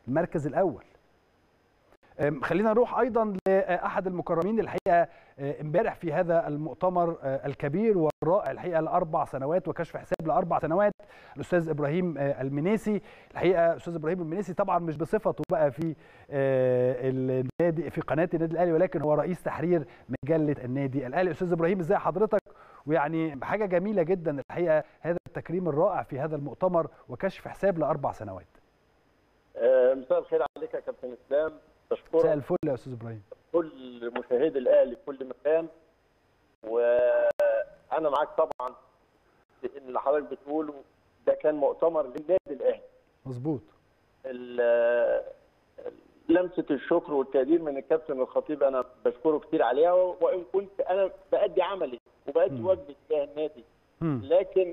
المركز الاول خلينا نروح ايضا لاحد المكرمين الحقيقه امبارح في هذا المؤتمر الكبير والرائع الحقيقه لاربع سنوات وكشف حساب لاربع سنوات الاستاذ ابراهيم المنيسي الحقيقه استاذ ابراهيم المنيسي طبعا مش بصفته بقى في النادي في قناه النادي الاهلي ولكن هو رئيس تحرير مجله النادي الاهلي استاذ ابراهيم ازاي حضرتك ويعني حاجه جميله جدا الحقيقه هذا التكريم الرائع في هذا المؤتمر وكشف حساب لاربع سنوات مساء الخير عليك يا كابتن اسلام بشكرك مساء الفل يا استاذ ابراهيم كل مشاهدي الاهلي في كل مكان وانا معاك طبعا في ان اللي حضرتك بتقوله ده كان مؤتمر للنادي الاهلي مظبوط لمسه الشكر والتقدير من الكابتن الخطيب انا بشكره كتير عليها وان كنت انا بادي عملي وبادي واجبي تجاه النادي لكن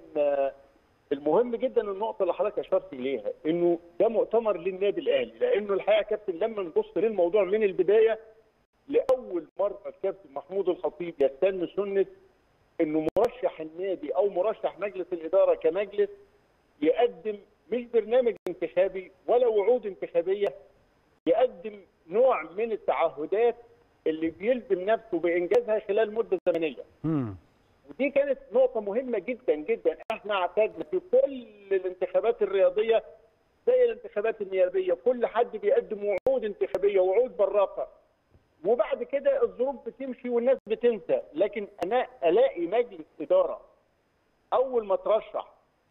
المهم جدا النقطه اللي حضرتك اشرت اليها انه ده مؤتمر للنادي الاهلي لانه الحقيقه يا كابتن لما نبص للموضوع من البدايه لاول مره الكابتن محمود الخطيب يستن سنه انه مرشح النادي او مرشح مجلس الاداره كمجلس يقدم مش برنامج انتخابي ولا وعود انتخابيه يقدم نوع من التعهدات اللي بيلزم نفسه بانجازها خلال مده زمنيه. امم ودي كانت نقطة مهمة جدا جدا، احنا اعتدنا في كل الانتخابات الرياضية زي الانتخابات النيابية، كل حد بيقدم وعود انتخابية، وعود براقة. وبعد كده الظروف بتمشي والناس بتنسى، لكن انا الاقي مجلس إدارة أول ما ترشح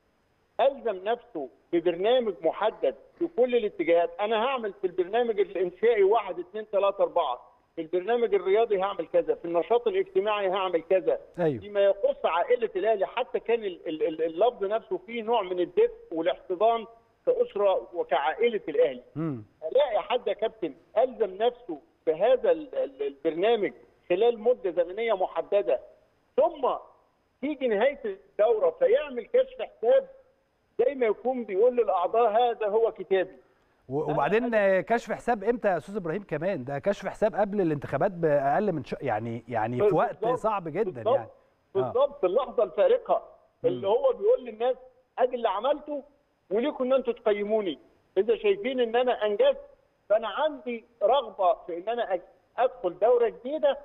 ألزم نفسه ببرنامج محدد في كل الاتجاهات، أنا هعمل في البرنامج الإنشائي واحد اثنين ثلاثة أربعة. في البرنامج الرياضي هعمل كذا في النشاط الاجتماعي هعمل كذا أيوه. فيما يخص عائله الاهلي حتى كان اللفظ نفسه فيه نوع من الدفء والاحتضان كاسره وكعائله الاهلي مم. الاقي حد يا كابتن الزم نفسه بهذا البرنامج خلال مده زمنيه محدده ثم تيجي نهايه الدوره فيعمل كشف حساب زي ما يكون بيقول للاعضاء هذا هو كتابي وبعدين كشف حساب امتى يا استاذ ابراهيم كمان ده كشف حساب قبل الانتخابات باقل من ش... يعني يعني في وقت صعب جدا بالضبط يعني بالظبط في اللحظه الفارقه اللي هو بيقول للناس ادي اللي عملته وليكم ان انتم تقيموني اذا شايفين ان انا انجزت فانا عندي رغبه في ان انا ادخل دوره جديده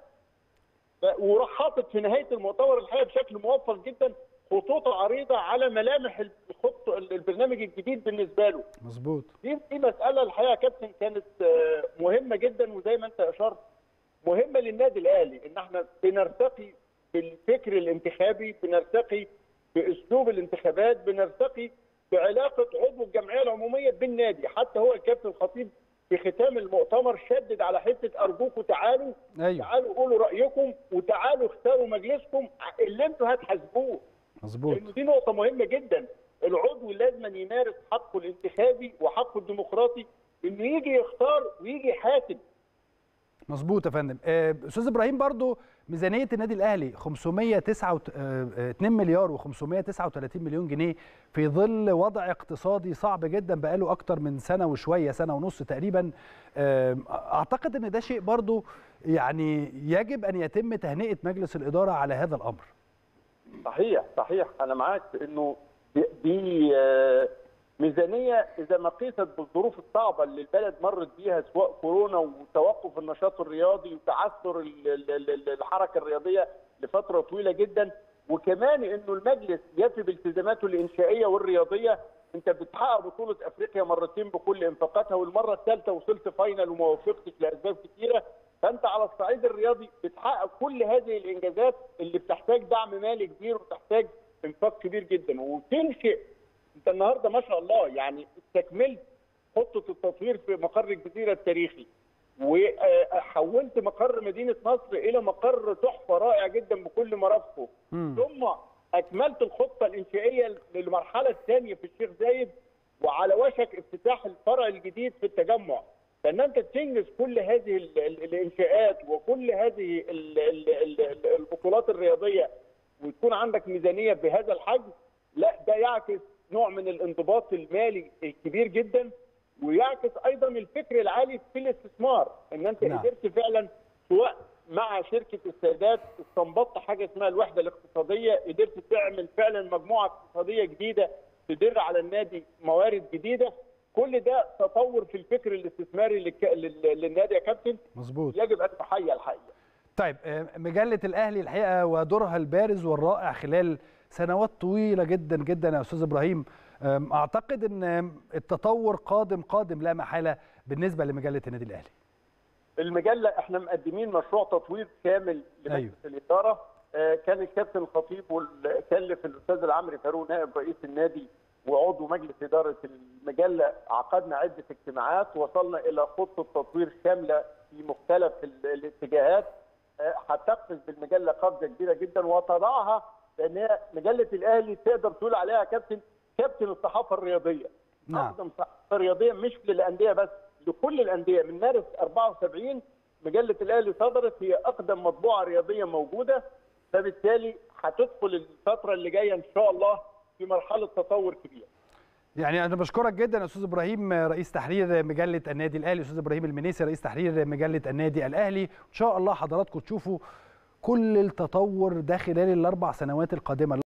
وراح حاطط في نهايه المؤتمر الحقيقه بشكل موفق جدا خطوط عريضه على ملامح الخط البرنامج الجديد بالنسبه له. مظبوط. دي دي مساله الحقيقه يا كابتن كانت مهمه جدا وزي ما انت اشرت مهمه للنادي الاهلي ان احنا بنرتقي بالفكر الانتخابي، بنرتقي باسلوب الانتخابات، بنرتقي بعلاقه عضو الجمعيه العموميه بالنادي، حتى هو الكابتن الخطيب في ختام المؤتمر شدد على حته ارجوكم تعالوا أيوه. تعالوا قولوا رايكم وتعالوا اختاروا مجلسكم اللي انتوا هتحاسبوه. مظبوط لان دي نقطه مهمه جدا العضو لازم يمارس حقه الانتخابي وحقه الديمقراطي انه يجي يختار ويجي يحاسب مظبوط يا فندم استاذ ابراهيم برضو ميزانيه النادي الاهلي 509 2 مليار و539 مليون جنيه في ظل وضع اقتصادي صعب جدا بقاله اكتر من سنه وشويه سنه ونص تقريبا اعتقد ان ده شيء برضو يعني يجب ان يتم تهنئه مجلس الاداره على هذا الامر صحيح صحيح انا معاك انه دي ميزانيه اذا ما قيست بالظروف الصعبه اللي البلد مرت بيها سواء كورونا وتوقف النشاط الرياضي وتعثر الحركه الرياضيه لفتره طويله جدا وكمان انه المجلس يفي بالتزاماته الانشائيه والرياضيه انت بتحقق بطوله افريقيا مرتين بكل انفاقاتها والمره الثالثه وصلت فاينل وما وفقتش لاسباب كثيره فانت على الصعيد الرياضي بتحقق كل هذه الانجازات اللي بتحتاج دعم مالي كبير وتحتاج انفاق كبير جدا وتنشئ انت النهارده ما شاء الله يعني استكملت خطه التطوير في مقر الجزيره التاريخي وحولت مقر مدينه نصر الى مقر تحفه رائع جدا بكل مرافقه ثم اكملت الخطه الانشائيه للمرحله الثانيه في الشيخ زايد وعلى وشك افتتاح الفرع الجديد في التجمع فان انت تنجز كل هذه الانشاءات وكل هذه البطولات الرياضيه وتكون عندك ميزانيه بهذا الحجم لا ده يعكس نوع من الانضباط المالي الكبير جدا ويعكس ايضا الفكر العالي في الاستثمار ان انت نعم. قدرت فعلا سواء مع شركه السادات استنبطت حاجه اسمها الوحده الاقتصاديه قدرت تعمل فعلا مجموعه اقتصاديه جديده تدر على النادي موارد جديده كل ده تطور في الفكر الاستثماري للك... لل... للنادي يا كابتن مظبوط يجب ان تحيى الحقيقه طيب آه، مجله الاهلي الحقيقه ودورها البارز والرائع خلال سنوات طويله جدا جدا يا استاذ ابراهيم آم، اعتقد ان التطور قادم قادم لا محاله بالنسبه لمجله النادي الاهلي المجله احنا مقدمين مشروع تطوير كامل لمجلس أيوه. الاداره آه، كان الكابتن الخطيب والكلف الاستاذ العمري فاروق نائب رئيس النادي وعضو مجلس اداره المجله عقدنا عده اجتماعات وصلنا الى خطه تطوير شامله في مختلف ال- الاتجاهات آه، هتقفز بالمجله قفزه كبيره جدا وتضعها لان هي مجله الاهلي تقدر تقول عليها كابتن كابتن الصحافه الرياضيه نعم. اقدم صحافه رياضيه مش للانديه بس لكل الانديه من مارس 74 مجله الاهلي صدرت هي اقدم مطبوعه رياضيه موجوده فبالتالي هتدخل الفتره اللي جايه ان شاء الله في مرحله تطور كبير يعني انا بشكرك جدا يا استاذ ابراهيم رئيس تحرير مجله النادي الاهلي استاذ ابراهيم المنيسي رئيس تحرير مجله النادي الاهلي ان شاء الله حضراتكم تشوفوا كل التطور ده خلال الاربع سنوات القادمه